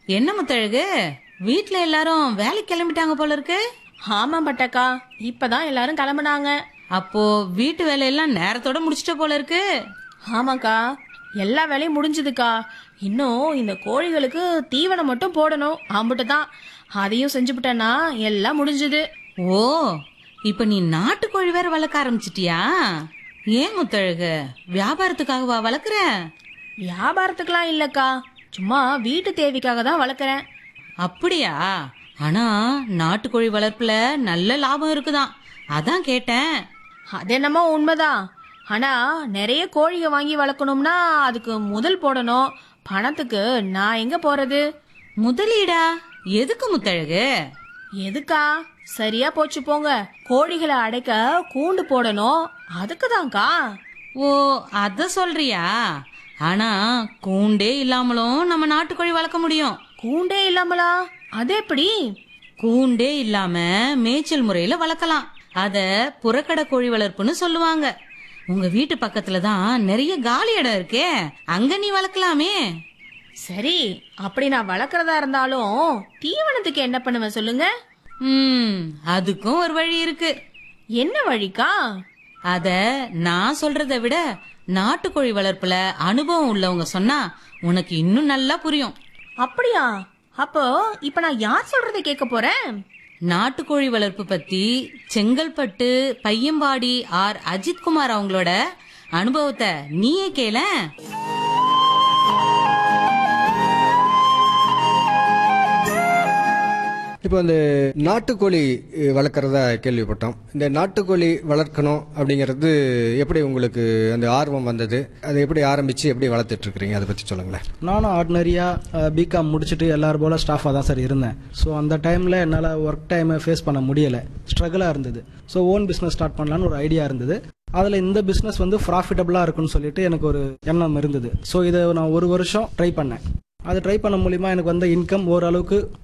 என்ன முத்தழகு வீட்ல எல்லாரும் வேலைக்கு கிளம்பிட்டாங்க போல இருக்கு ஆமா பட்டக்கா இப்பதான் எல்லாரும் கிளம்புனாங்க அப்போ வீட்டு வேலையெல்லாம் நேரத்தோட முடிச்சிட்ட போல இருக்கு ஆமாக்கா எல்லா வேலையும் முடிஞ்சதுக்கா இன்னும் இந்த கோழிகளுக்கு தீவனம் மட்டும் போடணும் அம்பிட்டு தான் அதையும் செஞ்சுவிட்டேன்னா எல்லாம் முடிஞ்சது ஓ இப்ப நீ நாட்டுக்கோழி வேற வளர்க்க ஆரம்பிச்சிட்டியா ஏன் முத்தழகு வியாபாரத்துக்காகவா வளர்க்குற வியாபாரத்துக்குலாம் இல்லக்கா சும்மா வீட்டு தேவைக்காக தான் வளர்க்குறேன் அப்படியா ஆனா நாட்டுக்கோழி வளர்ப்புல நல்ல லாபம் இருக்குதாம் அதான் கேட்டேன் அது என்னமோ உண்மைதான் ஆனா நிறைய கோழியை வாங்கி வளர்க்கணும்னா அதுக்கு முதல் போடணும் பணத்துக்கு நான் எங்க போறது முதலீடா எதுக்கு முத்தழகு எதுக்கா சரியா போச்சு போங்க கோழிகளை அடைக்க கூண்டு போடணும் அதுக்கு தான்க்கா ஓ அத சொல்றியா ஆனா கூண்டே இல்லாமலும் நம்ம நாட்டுக்கோழி வளர்க்க முடியும் கூண்டே இல்லாமலா அது எப்படி கூண்டே இல்லாம மேய்ச்சல் முறையில வளர்க்கலாம் அத புறக்கடை கோழி வளர்ப்புன்னு சொல்லுவாங்க உங்க வீட்டு பக்கத்துல தான் நிறைய காலி இடம் இருக்கே அங்க நீ வளர்க்கலாமே சரி அப்படி நான் வளர்க்கறதா இருந்தாலும் தீவனத்துக்கு என்ன பண்ணுவேன் சொல்லுங்க ம் அதுக்கும் ஒரு வழி இருக்கு என்ன வழிக்கா அத நான் சொல்றத விட நாட்டுக்கோழி வளர்ப்புல அனுபவம் உள்ளவங்க சொன்னா உனக்கு இன்னும் நல்லா புரியும் அப்படியா அப்போ இப்ப நான் யார் சொல்றதை கேட்க போறேன் நாட்டுக்கோழி வளர்ப்பு பத்தி செங்கல்பட்டு பையம்பாடி ஆர் அஜித்குமார் அவங்களோட அனுபவத்தை நீயே கேளேன் இப்போ இந்த நாட்டுக்கோழி அஹ், வளர்க்குறதா கேள்விப்பட்டோம் இந்த நாட்டுக்கோழி வளர்க்கணும் அப்படிங்கிறது எப்படி உங்களுக்கு அந்த ஆர்வம் வந்தது அதை எப்படி ஆரம்பித்து எப்படி வளர்த்துட்டு இருக்கிறீங்க அதை பற்றி சொல்லுங்களேன் நானும் ஆர்டினரியாக பிகாம் முடிச்சுட்டு எல்லாரும் போல ஸ்டாஃபாக தான் சார் இருந்தேன் ஸோ அந்த டைமில் என்னால் ஒர்க் டைமை ஃபேஸ் பண்ண முடியலை ஸ்ட்ரகிளாக இருந்தது ஸோ ஓன் பிஸ்னஸ் ஸ்டார்ட் பண்ணலான்னு ஒரு ஐடியா இருந்தது அதில் இந்த பிஸ்னஸ் வந்து ப்ராஃபிட்டபுளாக இருக்குன்னு சொல்லிட்டு எனக்கு ஒரு எண்ணம் இருந்தது ஸோ இதை நான் ஒரு வருஷம் ட்ரை பண்ணேன் அது ட்ரை பண்ண மூலிமா எனக்கு வந்த இன்கம் ஓரளவுக்கு